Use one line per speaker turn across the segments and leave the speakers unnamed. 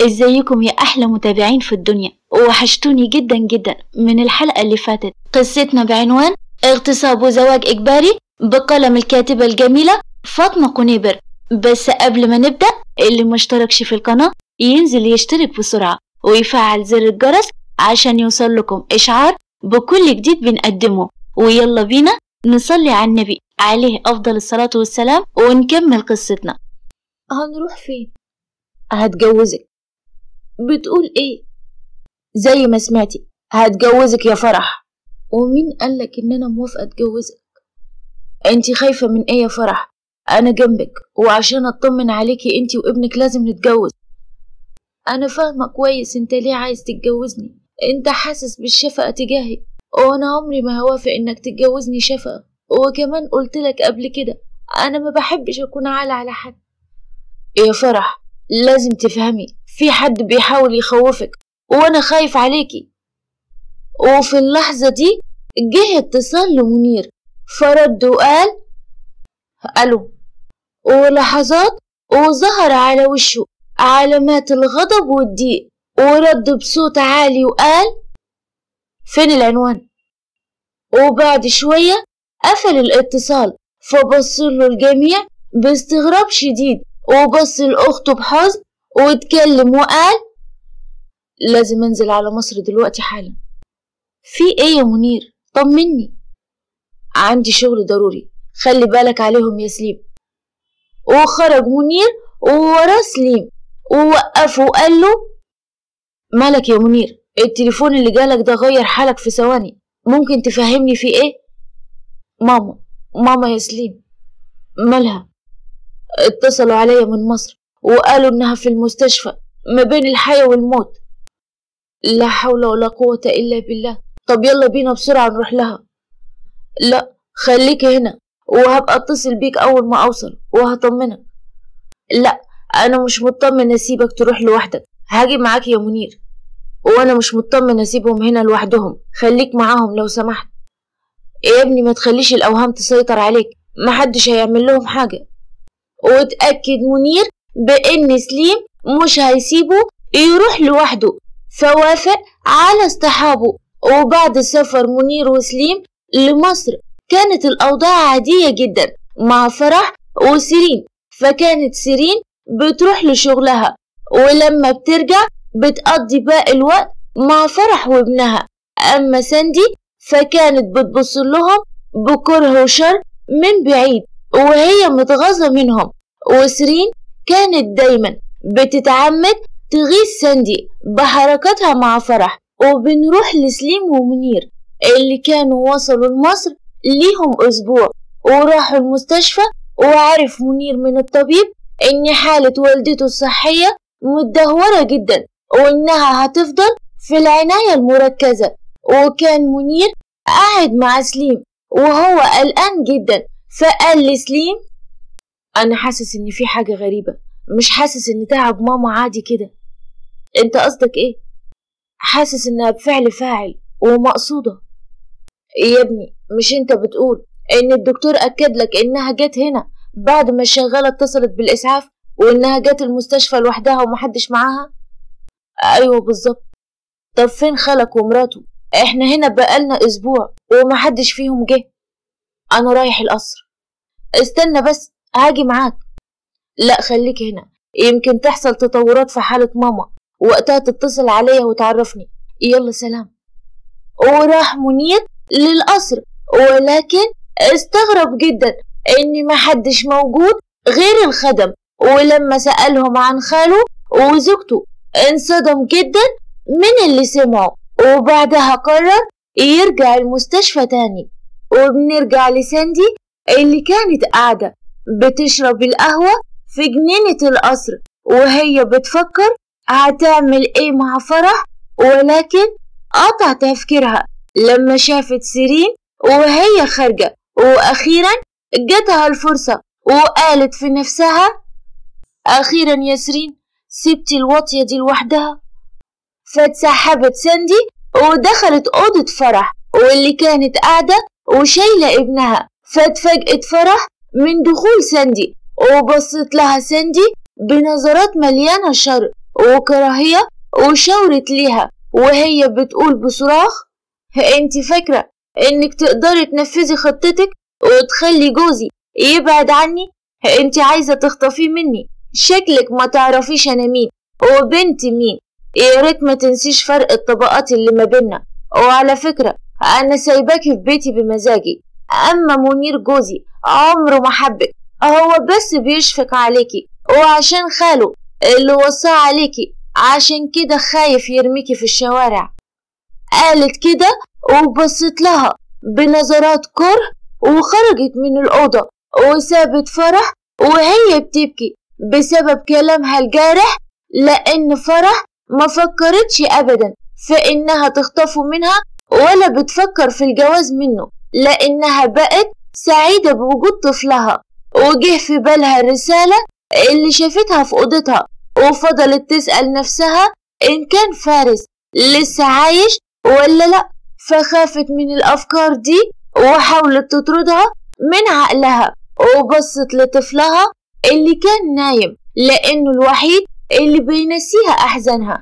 ازيكم يا احلى متابعين في الدنيا وحشتوني جدا جدا من الحلقة اللي فاتت قصتنا بعنوان اغتصاب وزواج اجباري بقلم الكاتبة الجميلة فاطمة قنيبر بس قبل ما نبدأ اللي مشتركش في القناة ينزل يشترك بسرعة ويفعل زر الجرس عشان يوصل لكم اشعار بكل جديد بنقدمه ويلا بينا نصلي على النبي عليه افضل الصلاة والسلام ونكمل قصتنا
هنروح فين هتجوزك بتقول ايه زي ما سمعتي هتجوزك يا فرح ومين قالك ان انا موافقه اتجوزك انتي خايفه من ايه يا فرح انا جنبك وعشان اطمن عليكي انتي وابنك لازم نتجوز انا فاهمه كويس انت ليه عايز تتجوزني انت حاسس بالشفقه تجاهي وانا عمري ما هوافق انك تتجوزني شفقه وكمان قلتلك قبل كده انا ما بحبش اكون عالة على حد يا فرح لازم تفهمي في حد بيحاول يخوفك وانا خايف عليكي وفي اللحظة دي جه اتصال لمنير فرد وقال ألو ولحظات وظهر على وشه علامات الغضب والضيق ورد بصوت عالي وقال فين العنوان وبعد شوية قفل الاتصال فبص له الجميع باستغراب شديد وبص لأخته بحزن واتكلم وقال لازم انزل على مصر دلوقتي حالا في ايه يا منير طمني عندي شغل ضروري خلي بالك عليهم يا سليم وخرج منير ووراه سليم ووقفه وقال له مالك يا منير التليفون اللي جالك ده غير حالك في ثواني ممكن تفهمني في ايه ماما ماما يا سليم مالها اتصلوا عليا من مصر وقالوا إنها في المستشفى ما بين الحياة والموت لا حول ولا قوة إلا بالله طب يلا بينا بسرعة نروح لها لا خليك هنا وهبقى اتصل بيك أول ما أوصل وهطمنك لا أنا مش مطمن أسيبك تروح لوحدك هاجي معاك يا منير وأنا مش مطمن أسيبهم هنا لوحدهم خليك معاهم لو سمحت يا ابني ما تخليش الأوهام تسيطر عليك محدش هيعمل لهم حاجة وتأكد منير بإن سليم مش هيسيبه يروح لوحده فوافق على اصطحابه وبعد سفر منير وسليم لمصر كانت الأوضاع عادية جدا مع فرح وسيرين فكانت سيرين بتروح لشغلها ولما بترجع بتقضي باقي الوقت مع فرح وابنها أما ساندي فكانت بتبص لهم بكره وشر من بعيد وهي متغاظة منهم وسرين كانت دايما بتتعمد تغيث ساندي بحركاتها مع فرح وبنروح لسليم ومنير اللي كانوا وصلوا لمصر ليهم أسبوع وراحوا المستشفى وعرف منير من الطبيب إن حالة والدته الصحية متدهورة جدا وإنها هتفضل في العناية المركزة وكان منير قاعد مع سليم وهو قلقان جدا فقال لسليم أنا حاسس إن في حاجة غريبة مش حاسس إن تعب ماما عادي كده أنت قصدك إيه؟ حاسس إنها بفعل فاعل ومقصودة يا ابني مش أنت بتقول إن الدكتور أكد لك إنها جت هنا بعد ما الشغالة اتصلت بالإسعاف وإنها جت المستشفى لوحدها ومحدش معاها؟ أيوة بالظبط طب فين خالك ومراته؟ إحنا هنا بقالنا أسبوع ومحدش فيهم جه أنا رايح القصر استنى بس هاجي معاك لا خليك هنا يمكن تحصل تطورات في حالة ماما وقتها تتصل عليا وتعرفني يلا سلام وراح منير للقصر ولكن استغرب جدا ان محدش موجود غير الخدم ولما سألهم عن خاله وزوجته انصدم جدا من اللي سمعه وبعدها قرر يرجع المستشفى تاني وبنرجع لساندي اللي كانت قاعدة بتشرب القهوة في جنينة القصر وهي بتفكر هتعمل ايه مع فرح ولكن قطع تفكيرها لما شافت سيرين وهي خارجة وأخيرا جاتها الفرصة وقالت في نفسها أخيرا يا سيرين سبتي الواطية دي لوحدها فاتسحبت ساندي ودخلت أوضة فرح واللي كانت قاعدة وشايلة ابنها فاتفاجئت فرح من دخول ساندي وبصت لها ساندي بنظرات مليانة شر وكراهية وشاورت ليها وهي بتقول بصراخ انت فاكرة انك تقدري تنفذي خطتك وتخلي جوزي يبعد عني انت عايزة تخطفيه مني شكلك ما تعرفيش انا مين وبنت مين يا ريت ما تنسيش فرق الطبقات اللي ما بينا وعلى فكرة انا سايباكي في بيتي بمزاجي اما منير جوزي عمره ما حبك هو بس بيشفق عليكي وعشان خاله اللي وصاه عليكي عشان كده خايف يرميكي في الشوارع قالت كده وبصت لها بنظرات كره وخرجت من الأوضة وسابت فرح وهي بتبكي بسبب كلامها الجارح لأن فرح ما فكرتش أبدا في إنها تخطفه منها ولا بتفكر في الجواز منه لأنها بقت سعيدة بوجود طفلها وجه في بالها الرسالة اللي شافتها في أوضتها وفضلت تسأل نفسها إن كان فارس لسه عايش ولا لأ فخافت من الأفكار دي وحاولت تطردها من عقلها وبصت لطفلها اللي كان نايم لأنه الوحيد اللي بينسيها أحزانها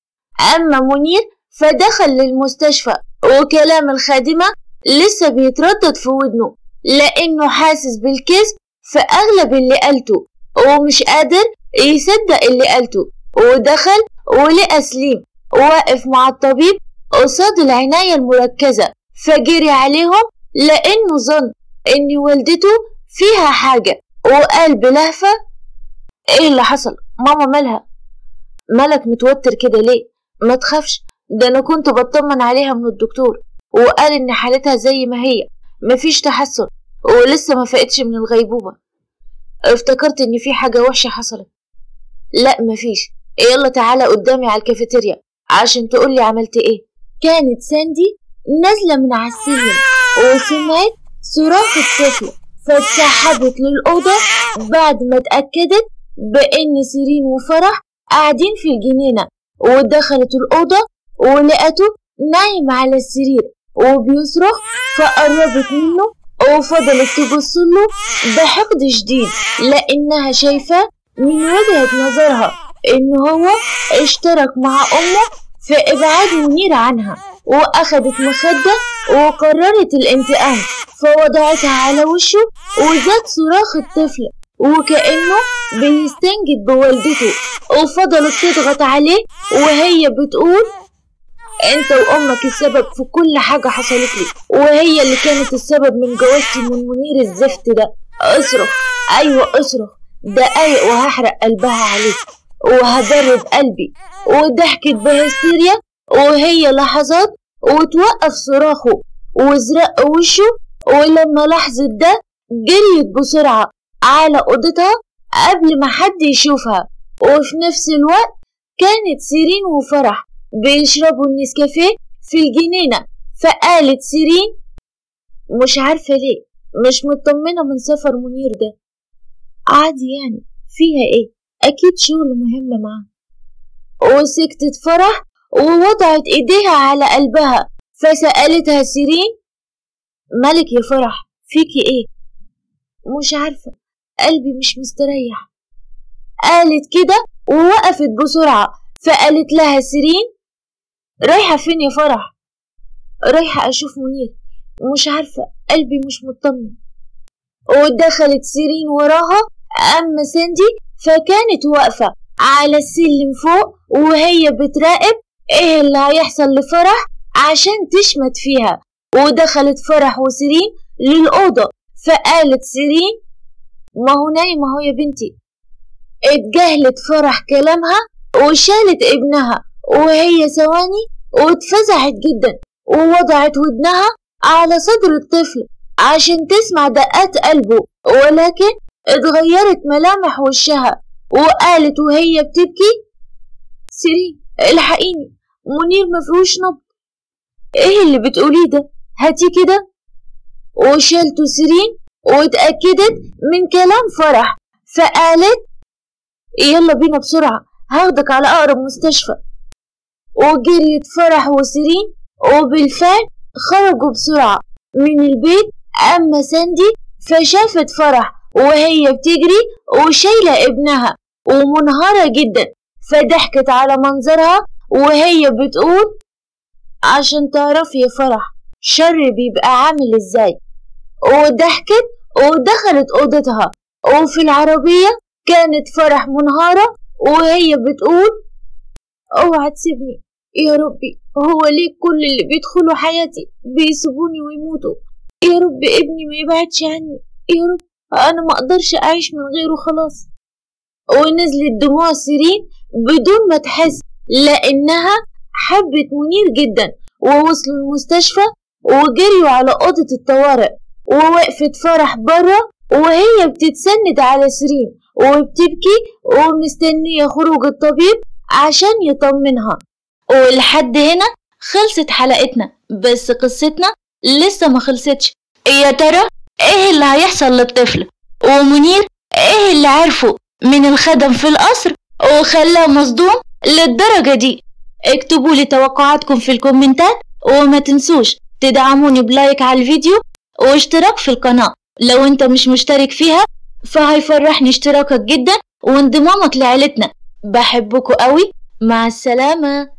أما منير فدخل للمستشفى وكلام الخادمة لسه بيتردد في ودنه لأنه حاسس بالكذب في أغلب اللي قالته ومش قادر يصدق اللي قالته ودخل ولقى سليم واقف مع الطبيب قصاد العناية المركزة فجري عليهم لأنه ظن إن والدته فيها حاجة وقال بلهفة إيه اللي حصل؟ ماما مالها؟ مالك متوتر كده ليه؟ ما تخافش ده أنا كنت بطمن عليها من الدكتور وقال إن حالتها زي ما هي مفيش تحسن ولسه ما فقتش من الغيبوبة افتكرت إن في حاجة وحشة حصلت لا مفيش يلا تعالى قدامي على الكافيتيريا عشان تقولي عملت ايه كانت ساندي نازلة من على السلم وسمعت صراخ الطفل فاتسحبت للأوضة بعد ما اتأكدت بإن سيرين وفرح قاعدين في الجنينة ودخلت الأوضة ولقته نايم على السرير وبيصرخ فقربت منه وفضلت تبص له بحقد شديد لأنها شايفاه من وجهة نظرها إن هو اشترك مع أمه في إبعاد منير عنها وأخدت مخدة وقررت الانتقام فوضعتها على وشه وزاد صراخ الطفل وكأنه بيستنجد بوالدته وفضلت تضغط عليه وهي بتقول انت وامك السبب في كل حاجة حصلت لي وهي اللي كانت السبب من جوازتي من منير الزفت ده اصرخ ايوه اصرخ دقايق وهحرق قلبها عليك وهبرد قلبي وضحكت بهستيريا وهي لحظات وتوقف صراخه وزرق وشه ولما لاحظت ده جريت بسرعة على أوضتها قبل ما حد يشوفها وفي نفس الوقت كانت سيرين وفرح بيشربوا النسكافيه في الجنينة فقالت سيرين مش عارفة ليه مش مطمنة من سفر منير ده عادي يعني فيها ايه اكيد شغل مهم معاه وسكتت فرح ووضعت ايديها على قلبها فسألتها سيرين مالك يا فرح فيكي ايه مش عارفة قلبي مش مستريح قالت كده ووقفت بسرعة فقالت لها سيرين رايحة فين يا فرح رايحة أشوف منير مش عارفة قلبي مش مطمن ودخلت سيرين وراها أما ساندي فكانت واقفة على السلم فوق وهي بتراقب ايه اللي هيحصل لفرح عشان تشمت فيها ودخلت فرح وسيرين للأوضة فقالت سيرين ما هو نايم اهو يا بنتي اتجاهلت فرح كلامها وشالت ابنها وهي ثواني واتفزعت جدا ووضعت ودنها على صدر الطفل عشان تسمع دقات قلبه ولكن اتغيرت ملامح وشها وقالت وهي بتبكي سيرين الحقيني منير مفيهوش نبض ايه اللي بتقوليه ده هاتي كده وشالته سيرين واتأكدت من كلام فرح فقالت يلا بينا بسرعة هاخدك على أقرب مستشفى وجريت فرح وسيرين وبالفعل خرجوا بسرعة من البيت أما ساندي فشافت فرح وهي بتجري وشايلة ابنها ومنهارة جدا فضحكت على منظرها وهي بتقول عشان تعرفي يا فرح شر بيبقى عامل ازاي وضحكت ودخلت اوضتها وفي العربية كانت فرح منهارة وهي بتقول اوعى تسيبني يا ربي هو ليه كل اللي بيدخلوا حياتي بيسيبوني ويموتوا يا رب ابني ما يبعدش عني يا رب انا ما اقدرش اعيش من غيره خلاص ونزلت دموع سيرين بدون ما تحس لانها حبت منير جدا ووصلوا المستشفى وجريوا على اوضه الطوارئ ووقفت فرح بره وهي بتتسند على سيرين وبتبكي ومستنيه خروج الطبيب عشان يطمنها
ولحد هنا خلصت حلقتنا بس قصتنا لسه ما خلصتش يا ترى ايه اللي هيحصل للطفل ومنير ايه اللي عرفه من الخدم في القصر وخلاه مصدوم للدرجة دي اكتبوا لي توقعاتكم في الكومنتات وما تنسوش تدعموني بلايك على الفيديو واشتراك في القناة لو انت مش مشترك فيها فهيفرحني اشتراكك جدا وانضمامك لعيلتنا بحبكوا قوي مع السلامة